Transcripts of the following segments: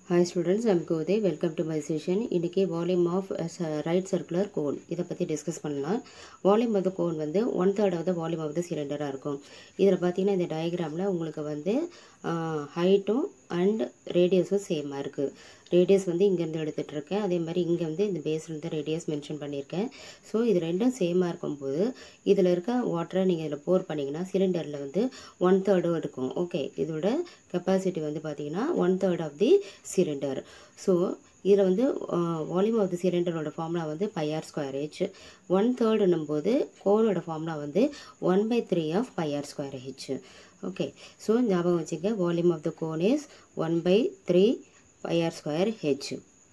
Hi students, I'm Gode. Welcome to my session. இன்னைக்கு volume of right circular cone இதை பற்றி discuss பண்ணலாம் volume of the cone வந்து one third of the volume of the சிலிண்டராக இருக்கும் இதில் பார்த்தீங்கன்னா இந்த டயக்ராமில் உங்களுக்கு வந்து ஹைட்டும் அண்ட் ரேடியஸும் சேமாக இருக்குது ரேடியஸ் வந்து இங்கேருந்து எடுத்துகிட்டு இருக்கேன் அதே மாதிரி இங்கே வந்து இந்த பேஸ்லேருந்து ரேடியஸ் மென்ஷன் பண்ணியிருக்கேன் ஸோ இது ரெண்டும் சேமாக இருக்கும்போது இதில் இருக்க வாட்டரை நீங்கள் இதில் போர் பண்ணிங்கன்னா சிலிண்டரில் வந்து ஒன் தேர்டும் இருக்கும் ஓகே இதோட கெப்பாசிட்டி வந்து பார்த்தீங்கன்னா one third of the cylinder so இதில் வந்து வால்யூம் ஆஃப் தி சிலிண்டரோட ஃபார்முலா வந்து பைஆர் ஸ்கொயர் ஹெச் ஒன் தேர்டுன்னும் போது கோனோட ஃபார்முலா வந்து one by three of pi R square H okay so ஞாபகம் வச்சுக்க volume of the cone is one by three pi R square H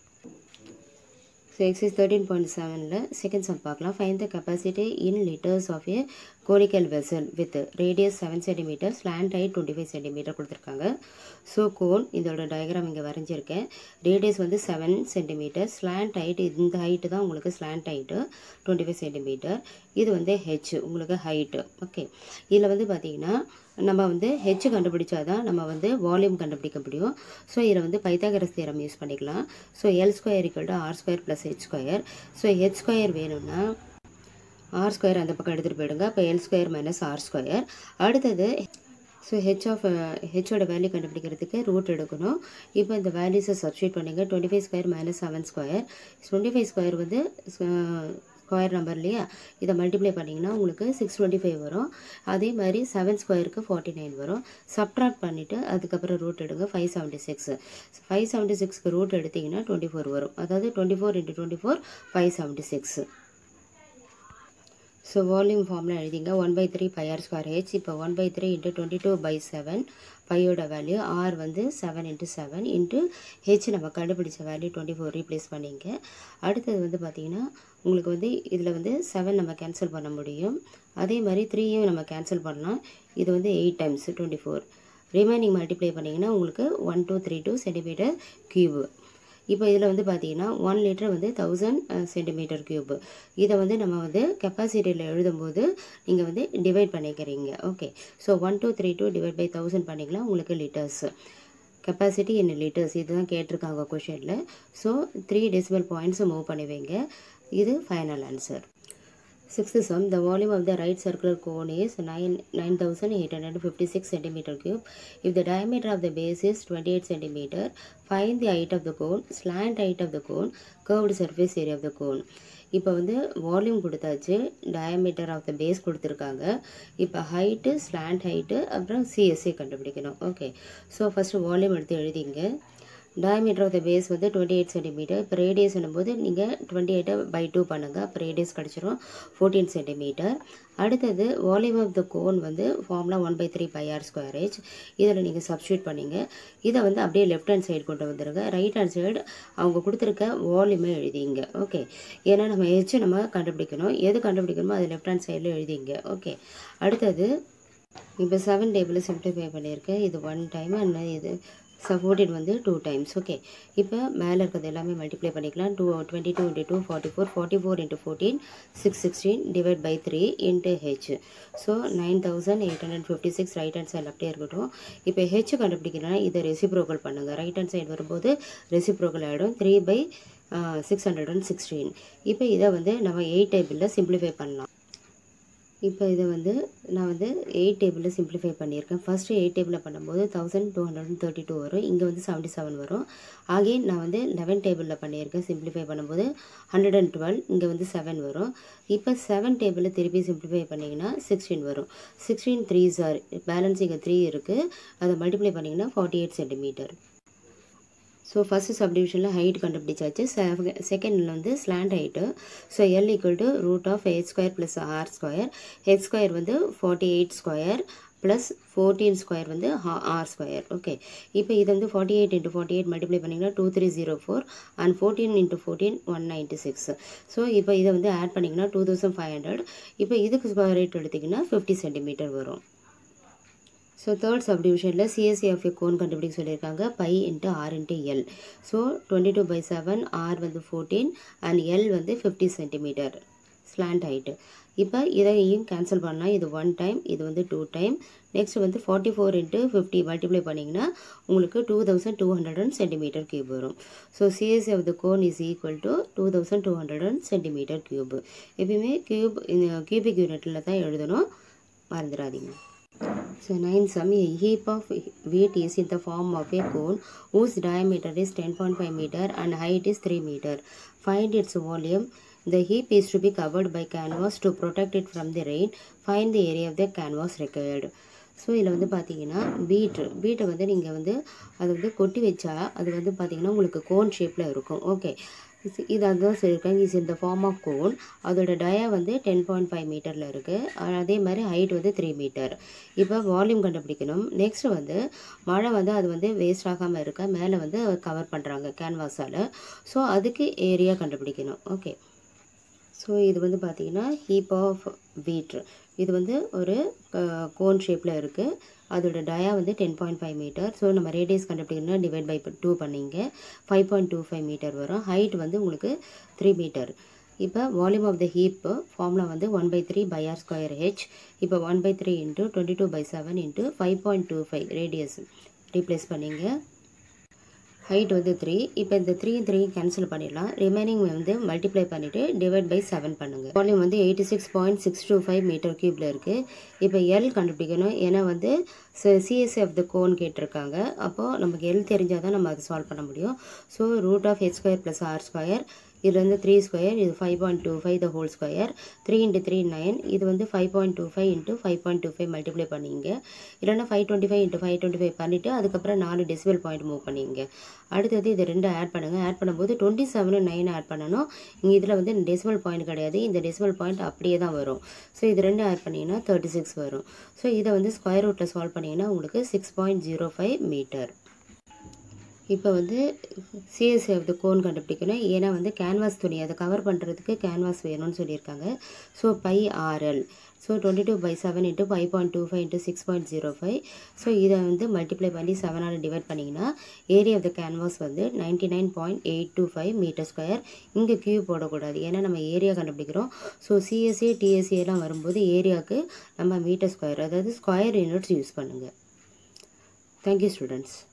so exercise thirteen point செவனில் second sum பார்க்கலாம் find the capacity in litres of a conical vessel with radius seven centimetre slant height twenty five centimetre கொடுத்துருக்காங்க so cone இதோட diagram இங்கே வரைஞ்சிருக்கேன் radius வந்து seven centimetre slant height இந்த height தான் உங்களுக்கு slant height twenty five centimetre இது வந்து ஹெச் உங்களுக்கு ஹைட்டு ஓகே இதில் வந்து பார்த்தீங்கன்னா நம்ம வந்து ஹெச் கண்டுபிடிச்சா தான் நம்ம வந்து வால்யூம் கண்டுபிடிக்க முடியும் ஸோ இதில் வந்து பைத்தாகரஸ் தேரம் யூஸ் பண்ணிக்கலாம் so L square equal to R square plus H square so H square வேணும்னா ஆர் ஸ்கொயர் அந்த பக்கம் எடுத்துகிட்டு போயிடுங்க இப்போ L square minus R square அடுத்தது ஸோ ஹெச் ஆஃப் ஹெச்சோட வேல்யூ கண்டுபிடிக்கிறதுக்கு ரூட் எடுக்கணும் இப்போ இந்த வேல்யூஸை சப்ஸ்டியூட் பண்ணுங்கள் twenty five square minus seven square twenty five square வந்து ஸ்கொயர் நம்பர் இல்லையா இதை மல்டிப்ளை பண்ணிங்கன்னா உங்களுக்கு சிக்ஸ் டுவெண்ட்டி ஃபைவ் வரும் அதே மாதிரி செவன் ஸ்கொயருக்கு ஃபார்ட்டி நைன் வரும் சப்ட்ராக்ட் பண்ணிவிட்டு அதுக்கப்புறம் ரூட் எடுங்க five seventy six five seventy சிக்ஸ்க்கு ரூட் எடுத்திங்கன்னா டுவெண்ட்டி ஃபோர் வரும் அதாவது twenty four into twenty four five seventy six so volume ஃபார்மில் எழுதிங்க one by three pi R square H இப்போ one by three into twenty two by seven பையோட value R வந்து seven into seven into H நம்ம கண்டுபிடிச்ச value twenty four replace பண்ணிங்க அடுத்தது வந்து பார்த்திங்கன்னா உங்களுக்கு வந்து இதில் வந்து செவன் நம்ம கேன்சல் பண்ண முடியும் அதே மாதிரி த்ரீயும் நம்ம கேன்சல் பண்ணலாம் இது வந்து eight times twenty four remaining multiply பண்ணிங்கன்னா உங்களுக்கு one two three two centimetre cube இப்போ இதில் வந்து பார்த்தீங்கன்னா ஒன் லிட்டர் வந்து தௌசண்ட் சென்டிமீட்டர் க்யூப் இதை வந்து நம்ம வந்து கெப்பாசிட்டியில் எழுதும்போது நீங்கள் வந்து டிவைட் பண்ணிக்கிறீங்க okay so one two three two divide by thousand பண்ணிக்கலாம் உங்களுக்கு லிட்டர்ஸ் கெப்பாசிட்டி இன் லிட்டர்ஸ் இதுதான் கேட்டிருக்காங்க கொஷனில் ஸோ த்ரீ டெசிபல் பாயிண்ட்ஸை மூவ் பண்ணுவீங்க இது final answer Sixth sum, the volume of the right circular cone is 9, 9856 centimeter cube. If the diameter of the base is 28 centimeter, find the height of the cone, slant height of the cone, curved surface area of the cone. இப்போ வந்து volume கொடுத்தாச்சு diameter of the base கொடுத்துருக்காங்க இப்போ height slant height அப்புறம் CSA கண்டுபிடிக்கணும் okay so first volume எடுத்து எழுதிங்க diameter of the base வந்து டுவெண்ட்டி எயிட் சென்டிமீட்டர் இப்போ ரேடியஸ் போது நீங்கள் டுவெண்ட்டி எயிட்டை பை டூ பண்ணுங்கள் அப்போ ரேடியஸ் கிடச்சிரும் ஃபோர்டீன் சென்டிமீட்டர் அடுத்தது வால்யூம் ஆஃப் த கோன் வந்து formula one by three pi R square H இதில் நீங்கள் சப்ஸ்டியூட் பண்ணிங்க இதை வந்து அப்படியே லெஃப்ட் ஹேண்ட் சைடு கொண்டு வந்துடுங்க ரைட் ஹேண்ட் சைடு அவங்க கொடுத்துருக்க வால்யூமே எழுதிங்க ஓகே ஏன்னா நம்ம ஹெச்சு நம்ம கண்டுபிடிக்கணும் எது கண்டுபிடிக்கணுமோ அது லெஃப்ட் ஹேண்ட் சைடில் எழுதிங்க ஓகே அடுத்தது இப்போ செவன் டேபிள் சிம்ப்ளிஃபை பண்ணியிருக்கேன் இது ஒன் டைம் அண்ட் இது சப்போர்ட்டட் வந்து டூ டைம்ஸ் ஓகே இப்போ மேலே இருக்கிறது எல்லாமே மல்டிப்ளை பண்ணிக்கலாம் two twenty two into two forty four forty four into fourteen six sixteen divide by three into H so nine thousand eight hundred fifty six right hand side அப்படியே இருக்கட்டும் இப்போ ஹெச் கண்டுபிடிக்கணும்னா இதை ரெசிப்ரோக்கல் பண்ணுங்கள் ரைட் ஹேண்ட் சைடு வரும்போது reciprocal ஆகிடும் three by six hundred and sixteen இப்போ இதை வந்து நம்ம எயிட் டேபிளில் சிம்பிளிஃபை பண்ணலாம் இப்போ இதை வந்து நான் வந்து எயிட் டேபிளில் சிம்பிளிஃபை பண்ணியிருக்கேன் ஃபஸ்ட்டு எயிட் டேபிளில் பண்ணும்போது thousand two hundred and thirty two வரும் இங்கே வந்து செவன்ட்டி செவன் வரும் அகெயின் நான் வந்து லெவன் டேபிளில் பண்ணியிருக்கேன் சிம்பிளிஃபை பண்ணும்போது ஹண்ட்ரட் அண்ட் டுவெல் இங்கே வந்து செவன் வரும் இப்போ செவன் டேபிளில் திருப்பி சிம்பிளிஃபை பண்ணிங்கன்னா சிக்ஸ்டீன் வரும் சிக்ஸ்டீன் த்ரீ சார் பேலன்ஸ் இங்கே த்ரீ இருக்குது அதை மல்டிப்ளை பண்ணிங்கன்னா forty eight centimetre so first சப்டிவிஷனில் ஹைட் கண்டுபிடிச்சாச்சு செகண்டில் வந்து slant height so L equal to root of H square plus R square H square வந்து forty eight square plus fourteen square வந்து ஆர் ஸ்கொயர் ஓகே இப்போ இது வந்து forty eight into forty eight multiply பண்ணிங்கன்னா two three zero four and fourteen into fourteen one ninety six so இப்போ இதை வந்து add பண்ணிங்கன்னா டூ தௌசண்ட் ஃபைவ் ஹண்ட்ரட் இப்போ இதுக்கு ஸ்கொயர் ரேட் எடுத்திங்கன்னா ஃபிஃப்டி சென்டிமீட்டர் வரும் ஸோ தேர்ட் சப்டிவிஷனில் சிஎஸ்சி ஆஃப் ஏ கோன் கண்டுபிடிக்க சொல்லியிருக்காங்க pi into r into l so twenty two by seven r வந்து ஃபோர்டீன் அண்ட் எல் வந்து ஃபிஃப்டி சென்டிமீட்டர் ஸ்லாண்ட் ஹைட்டு இப்போ இதையும் கேன்சல் பண்ணால் இது ஒன் டைம் இது வந்து டூ டைம் நெக்ஸ்ட் வந்து forty four into fifty multiply பண்ணிங்கன்னா உங்களுக்கு two thousand two hundred and centimetre cube வரும் so CS of the cone is equal to two thousand two hundred and centimetre cube எப்பயுமே cube cubic யூனிட்டில் தான் எழுதணும் மறந்துடாதீங்க So 9 sum a heap of wheat is in the form of a cone whose diameter is 10.5 meter and height is 3 meter. Find its volume. The heap is to be covered by canvas to protect it from the rain. Find the area of the canvas required. So இதில் வந்து பார்த்தீங்கன்னா beat பீட்டை வந்து நீங்கள் வந்து அதை வந்து கொட்டி வச்சா அது வந்து பார்த்தீங்கன்னா உங்களுக்கு கோன் ஷேப்பில் இருக்கும் ஓகே இது அதுதான் சொல்லியிருக்காங்க இஸ் இந்த ஃபார்ம் ஆஃப் கோன் அதோட டயா வந்து டென் பாயிண்ட் ஃபைவ் மீட்டரில் இருக்குது அதே மாதிரி ஹைட் வந்து த்ரீ மீட்டர் இப்போ வால்யூம் கண்டுபிடிக்கணும் நெக்ஸ்ட் வந்து மழை வந்து அது வந்து வேஸ்ட் ஆகாமல் இருக்க மேலே வந்து கவர் பண்ணுறாங்க கேன்வாஸால் ஸோ அதுக்கு ஏரியா கண்டுபிடிக்கணும் ஓகே ஸோ இது வந்து பார்த்தீங்கன்னா ஹீப் ஆஃப் வீட் இது வந்து ஒரு கோன் ஷேப்பில் இருக்குது அதோட டயா வந்து ten point five metre so நம்ம ரேடியஸ் கண்டுபிடிக்கணும்னா டிவைட் பை டூ பண்ணிங்க five point two five metre வரும் ஹைட் வந்து உங்களுக்கு த்ரீ மீட்டர் இப்போ volume of the heap formula வந்து one by three pi R square H இப்போ one by three into twenty two by seven into five point two five radius replace பண்ணிங்க height வந்து three இப்போ இந்த three three cancel பண்ணிடலாம் remaining வந்து multiply பண்ணிவிட்டு divide by seven பண்ணுங்கள் volume வந்து eighty six point six two five metre க்யூப்பில் இருக்குது இப்போ எல் கண்டுபிடிக்கணும் ஏன்னா வந்து சிஎஸ்எஃப் த கோன் கேட்டிருக்காங்க அப்போது நமக்கு எல் தெரிஞ்சால் தான் நம்ம அதை சால்வ் பண்ண முடியும் so root of H square plus R square இது வந்து த்ரீ ஸ்கொயர் இது five point two five the whole square three into three nine இது வந்து five point two five into five point two five multiply பண்ணிங்க இல்லைன்னா five twenty five into five twenty five பண்ணிவிட்டு அதுக்கப்புறம் நாலு டெசிபல் பாயிண்ட் மூவ் பண்ணிங்க அடுத்தது இது ரெண்டு ஆட் பண்ணுங்கள் ஆட் பண்ணும்போது டுவெண்ட்டி செவன் நைன் ஆட் பண்ணணும் இங்கே இதில் வந்து டெசிபல் பாயிண்ட் கிடையாது இந்த டெசிபல் பாயிண்ட் அப்படியே தான் வரும் ஸோ இது ரெண்டு ஆட் பண்ணிங்கன்னா தேர்ட்டி சிக்ஸ் வரும் ஸோ இதை வந்து ஸ்கொயர் ரூட்டில் சால்வ் பண்ணிங்கன்னா உங்களுக்கு six point zero five metre இப்போ வந்து சிஎஸ்சி ஆஃப் த கோன் கண்டுபிடிக்கணும் ஏன்னா வந்து கேன்வாஸ் துணி அதை கவர் பண்ணுறதுக்கு கேன்வாஸ் வேணும்னு சொல்லியிருக்காங்க so pi RL so twenty two by seven into five point two five into six point zero five so இதை வந்து மல்டிப்ளை பண்ணி செவனால் டிவைட் பண்ணிங்கன்னா ஏரியா ஆஃப் த கேன்வாஸ் வந்து ninety nine point eight two five metre square இங்கே cube போடக்கூடாது ஏன்னா நம்ம ஏரியா கண்டுபிடிக்கிறோம் ஸோ சிஎஸ்சி டிஎஸ்சி எல்லாம் வரும்போது ஏரியாவுக்கு நம்ம மீட்டர் ஸ்கொயர் அதாவது ஸ்கொயர் யூனிட்ஸ் யூஸ் பண்ணுங்கள் தேங்க்யூ ஸ்டூடெண்ட்ஸ்